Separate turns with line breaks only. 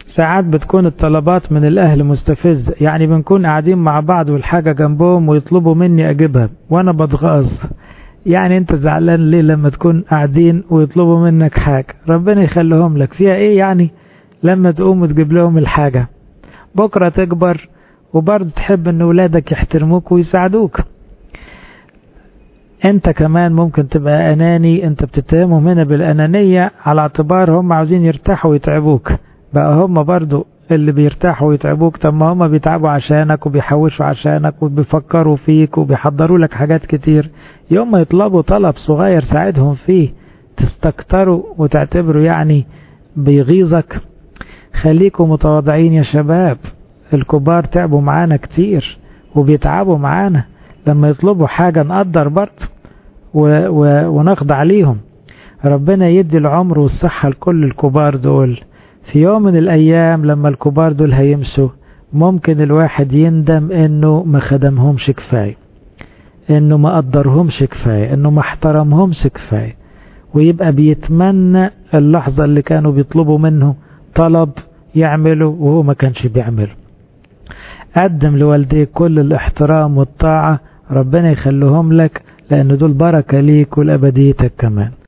ساعات بتكون الطلبات من الأهل مستفزة يعني بنكون قاعدين مع بعض والحاجة جنبهم ويطلبوا مني أجيبها وأنا بتغاظ يعني أنت زعلان ليه لما تكون قاعدين ويطلبوا منك حاجة ربنا يخليهم لك فيها إيه يعني لما تقوم وتجيب لهم الحاجة بكرة تكبر وبرضه تحب ان ولادك يحترموك ويساعدوك انت كمان ممكن تبقى اناني انت بتتهمهم هنا بالانانية على اعتبار هم عاوزين يرتاحوا ويتعبوك بقى هم برضو اللي بيرتاحوا ويتعبوك طب ما هم بيتعبوا عشانك وبيحوشوا عشانك وبيفكروا فيك وبيحضروا لك حاجات كتير يوم ما يطلبوا طلب صغير ساعدهم فيه تستكتروا وتعتبروا يعني بيغيظك خليكم متواضعين يا شباب الكبار تعبوا معانا كتير وبيتعبوا معانا لما يطلبوا حاجة نقدر برضه و... و... ونخضع ليهم ربنا يدي العمر والصحة لكل الكبار دول في يوم من الأيام لما الكبار دول هيمشوا ممكن الواحد يندم انه ما خدمهمش كفاية انه ما قدرهمش كفاية انه ما احترمهمش كفاية ويبقى بيتمنى اللحظة اللي كانوا بيطلبوا منه طلب يعمله وهو ما كانش بيعمله قدم لوالديك كل الاحترام والطاعة ربنا يخليهم لك لأن دول بركة ليك ولأبديتك كمان